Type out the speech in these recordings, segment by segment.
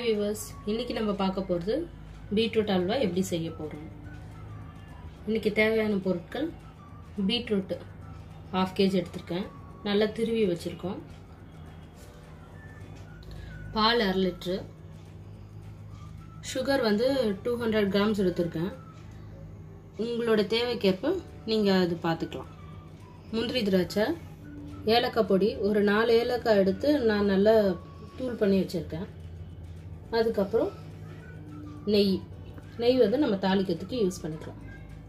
viewers இன்னைக்கு நம்ம பார்க்க போகிறது பீட்ரூட் அல்வா எப்படி செய்ய போகிறோம் இன்னைக்கு தேவையான பொருட்கள் பீட்ரூட் ஹாஃப் கேஜி எடுத்திருக்கேன் நல்லா திருவி வச்சுருக்கோம் பால் அரை லிட்ரு சுகர் வந்து டூ ஹண்ட்ரட் கிராம்ஸ் எடுத்திருக்கேன் உங்களோட தேவைக்கேற்ப நீங்கள் அது பார்த்துக்கலாம் முந்திரி திராட்சை ஏலக்காய் பொடி ஒரு நாலு ஏலக்காய் எடுத்து நான் நல்லா தூள் பண்ணி வச்சுருக்கேன் அதுக்கப்புறம் நெய் நெய் வந்து நம்ம தாளிக்கிறதுக்கு யூஸ் பண்ணிக்கலாம்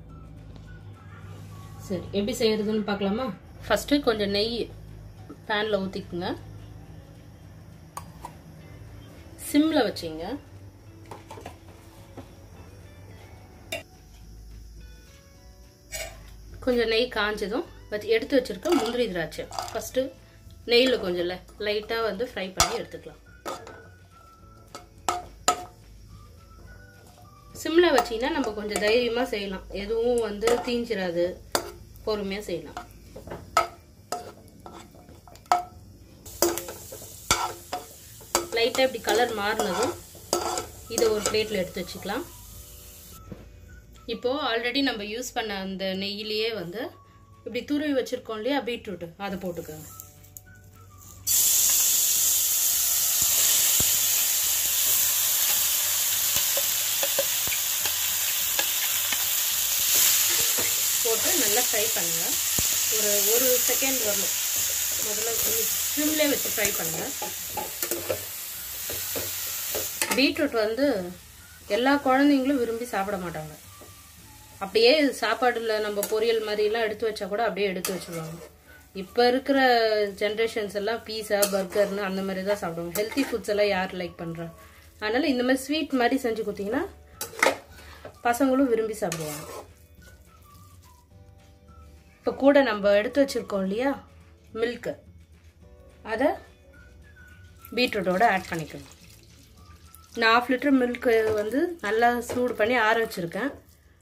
சரி எப்படி செய்யறதுன்னு பார்க்கலாமா ஃபஸ்ட்டு கொஞ்சம் நெய் பேனில் ஊற்றிக்குங்க சிம்மில் வச்சிங்க கொஞ்சம் நெய் காஞ்சதும் வச்சு எடுத்து வச்சுருக்க முந்திரி திராட்சை ஃபஸ்ட்டு நெய்யில் கொஞ்சம் லைட்டாக வந்து ஃப்ரை பண்ணி எடுத்துக்கலாம் சிம்மில் வச்சிங்கன்னா நம்ம கொஞ்சம் தைரியமாக செய்யலாம் எதுவும் வந்து தீஞ்சிராது பொறுமையாக செய்யலாம் லைட்டாக இப்படி கலர் மாறினதும் இதை ஒரு பிளேட்டில் எடுத்து வச்சுக்கலாம் இப்போது ஆல்ரெடி நம்ம யூஸ் பண்ண அந்த நெய்யிலேயே வந்து இப்படி துருவி வச்சுருக்கோம் இல்லையா பீட்ரூட் அதை போட்டுக்கோங்க போட்டு நல்லா ஃப்ரை பண்ணுங்க ஒரு ஒரு செகண்ட் வரணும் முதல்ல கொஞ்சம் ஸ்லிம்லேயே வச்சு ஃப்ரை பண்ணுங்க பீட்ரூட் வந்து எல்லா குழந்தைங்களும் விரும்பி சாப்பிட மாட்டாங்க அப்படியே சாப்பாடில் நம்ம பொரியல் மாதிரிலாம் எடுத்து வச்சா கூட அப்படியே எடுத்து வச்சுருவாங்க இப்போ இருக்கிற ஜென்ரேஷன்ஸ் எல்லாம் பீஸா பர்கர்னு அந்த மாதிரி தான் சாப்பிடுவாங்க ஹெல்த்தி ஃபுட்ஸ் எல்லாம் யார் லைக் பண்ணுறா அதனால் இந்த மாதிரி ஸ்வீட் மாதிரி செஞ்சு கொடுத்தீங்கன்னா பசங்களும் விரும்பி சாப்பிடுவாங்க இப்போ கூட நம்ம எடுத்து வச்சுருக்கோம் இல்லையா மில்க்கு அதை பீட்ரூட்டோட ஆட் பண்ணிக்கணும் நான் ஆஃப் லிட்டர் மில்க்கு வந்து நல்லா சூடு பண்ணி ஆற வச்சுருக்கேன்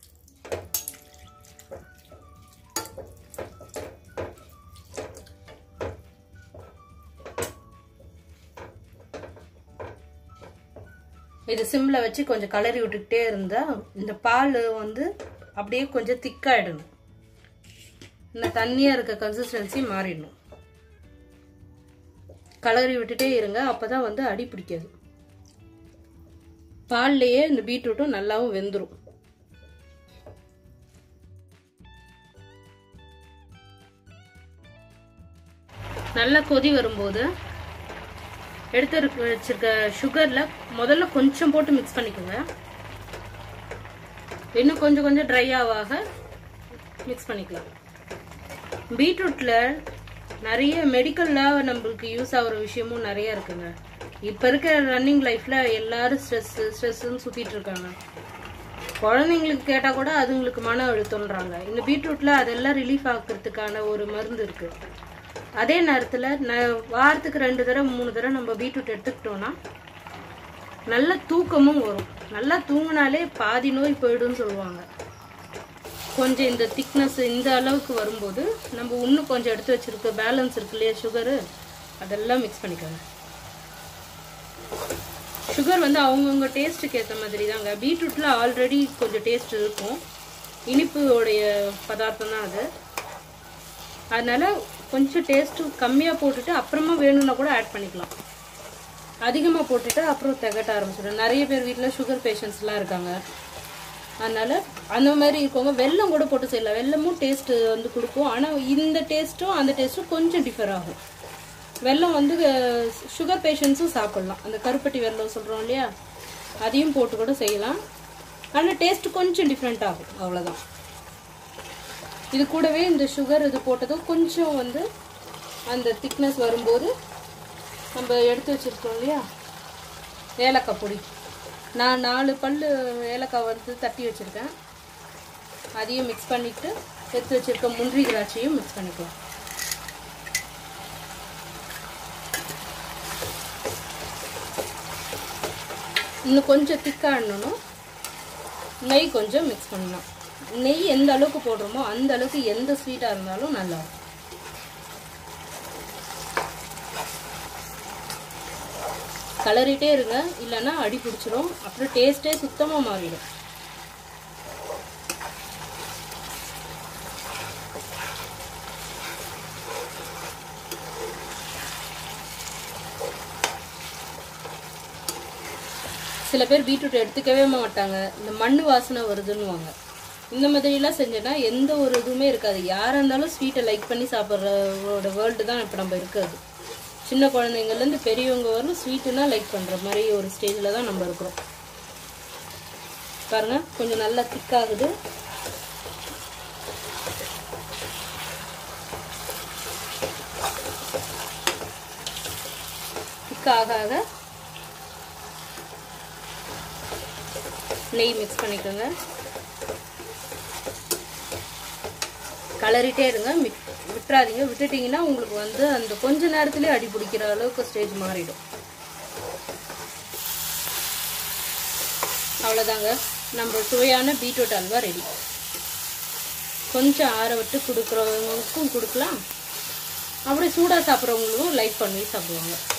இது சிம்மில் வச்சு கொஞ்சம் கலரி விட்டுக்கிட்டே இருந்தால் இந்த பால் வந்து அப்படியே கொஞ்சம் திக்காயிடணும் இந்த தண்ணியாக இருக்க கன்சிஸ்டன்சி மாறிடணும் கலரி விட்டுட்டே இருங்க அப்போ தான் வந்து அடி பிடிக்காது பால்லையே இந்த பீட்ரூட்டும் நல்லாவும் வெந்துடும் நல்லா கொதி வரும்போது எடுத்து வச்சிருக்க சுகரில் முதல்ல கொஞ்சம் போட்டு மிக்ஸ் பண்ணிக்கோங்க இன்னும் கொஞ்சம் கொஞ்சம் ட்ரை ஆக மிக்ஸ் பண்ணிக்கலாம் பீட்ரூட்டில் நிறைய மெடிக்கலில் நம்மளுக்கு யூஸ் ஆகிற விஷயமும் நிறைய இருக்குங்க இப்போ இருக்கிற ரன்னிங் லைஃப்பில் எல்லாரும் ஸ்ட்ரெஸ்ஸு ஸ்ட்ரெஸ்ஸுன்னு சுற்றிட்டு இருக்காங்க குழந்தைங்களுக்கு கேட்டால் கூட அதுங்களுக்கு மன அழுத்தம்ன்றாங்க இந்த பீட்ரூட்டில் அதெல்லாம் ரிலீஃப் ஆகிறதுக்கான ஒரு மருந்து இருக்குது அதே நேரத்தில் ந வாரத்துக்கு ரெண்டு தடவை மூணு தடவை நம்ம பீட்ரூட் எடுத்துக்கிட்டோம்னா நல்ல தூக்கமும் வரும் நல்லா தூங்கினாலே பாதி நோய் போயிடும்னு சொல்லுவாங்க கொஞ்சம் இந்த திக்னஸ் இந்த அளவுக்கு வரும்போது நம்ம இன்னும் கொஞ்சம் எடுத்து வச்சிருக்க பேலன்ஸ் இருக்கு இல்லையா சுகரு அதெல்லாம் மிக்ஸ் பண்ணிக்கோங்க சுகர் வந்து அவங்கவுங்க டேஸ்ட்டுக்கு ஏற்ற மாதிரி தாங்க பீட்ரூட்டில் ஆல்ரெடி கொஞ்சம் டேஸ்ட் இருக்கும் இனிப்புடைய பதார்த்தம் தான் அது அதனால் கொஞ்சம் டேஸ்ட்டு கம்மியாக போட்டுட்டு அப்புறமா வேணும்னா கூட ஆட் பண்ணிக்கலாம் அதிகமாக போட்டுட்டு அப்புறம் திகட்ட ஆரம்பிச்சிடும் நிறைய பேர் வீட்டில் சுகர் பேஷண்ட்ஸ்லாம் இருக்காங்க அதனால் அந்த மாதிரி இருக்கவங்க வெல்லம் கூட போட்டு செய்யலாம் வெல்லமும் டேஸ்ட்டு வந்து கொடுக்கும் ஆனால் இந்த டேஸ்ட்டும் அந்த டேஸ்ட்டும் கொஞ்சம் டிஃபர் ஆகும் வெல்லம் வந்து சுகர் பேஷண்ட்ஸும் சாப்பிட்லாம் அந்த கருப்பட்டி வெல்லம் சொல்கிறோம் இல்லையா அதையும் போட்டு கூட செய்யலாம் ஆனால் டேஸ்ட்டு கொஞ்சம் டிஃப்ரெண்ட் ஆகும் அவ்வளோதான் இது கூடவே இந்த சுகர் இது போட்டதும் கொஞ்சம் வந்து அந்த திக்னஸ் வரும்போது நம்ம எடுத்து வச்சுருக்கோம் இல்லையா ஏலக்காய் பொடி நான் நாலு பல் ஏலக்காய் வந்து தட்டி வச்சுருக்கேன் அதையும் மிக்ஸ் பண்ணிவிட்டு எடுத்து வச்சுருக்க முந்திரி திராட்சையும் மிக்ஸ் பண்ணிக்கலாம் இன்னும் கொஞ்சம் திக்காகணும் நெய் கொஞ்சம் மிக்ஸ் பண்ணணும் நெய் எந்த அளவுக்கு போடுறோமோ அந்த அளவுக்கு எந்த ஸ்வீட்டாக இருந்தாலும் நல்லா கலரிட்டே இருங்க இல்லைன்னா அடி பிடிச்சிரும் அப்புறம் டேஸ்ட்டே சுத்தமாக மாறிடும் சில பேர் பீட்ரூட் எடுத்துக்கவே மாட்டாங்க இந்த மண் வாசனை வருதுன்னுவாங்க இந்த மாதிரிலாம் செஞ்சோன்னா எந்த ஒரு இதுவுமே இருக்காது யாராக இருந்தாலும் ஸ்வீட்டை லைக் பண்ணி சாப்பிட்றவோட வேர்ல்டு தான் இப்போ நம்ம இருக்கிறது சின்ன குழந்தைங்கள்லேருந்து பெரியவங்க வரலும் ஸ்வீட்டுனா லைக் பண்ணுற மாதிரி ஒரு ஸ்டேஜில் தான் நம்ம இருக்கிறோம் பாருங்க கொஞ்சம் நல்லா திக்காகுது திக்காக ஆக நெய் மிக்ஸ் பண்ணிக்கோங்க கலரிட்டே இருங்க மிக் விட்டுறாதீங்க விட்டுட்டிங்கன்னா உங்களுக்கு வந்து அந்த கொஞ்ச நேரத்துலேயே அடி பிடிக்கிற அளவுக்கு ஸ்டேஜ் மாறிடும் அவ்வளோதாங்க நம்ம சுவையான பீட்ரூட் அல்வா ரெடி கொஞ்சம் ஆற விட்டு கொடுக்குறவங்களுக்கும் கொடுக்கலாம் அப்படியே சூடாக சாப்பிட்றவங்களுக்கும் லைக் பண்ணி சாப்பிடுவாங்க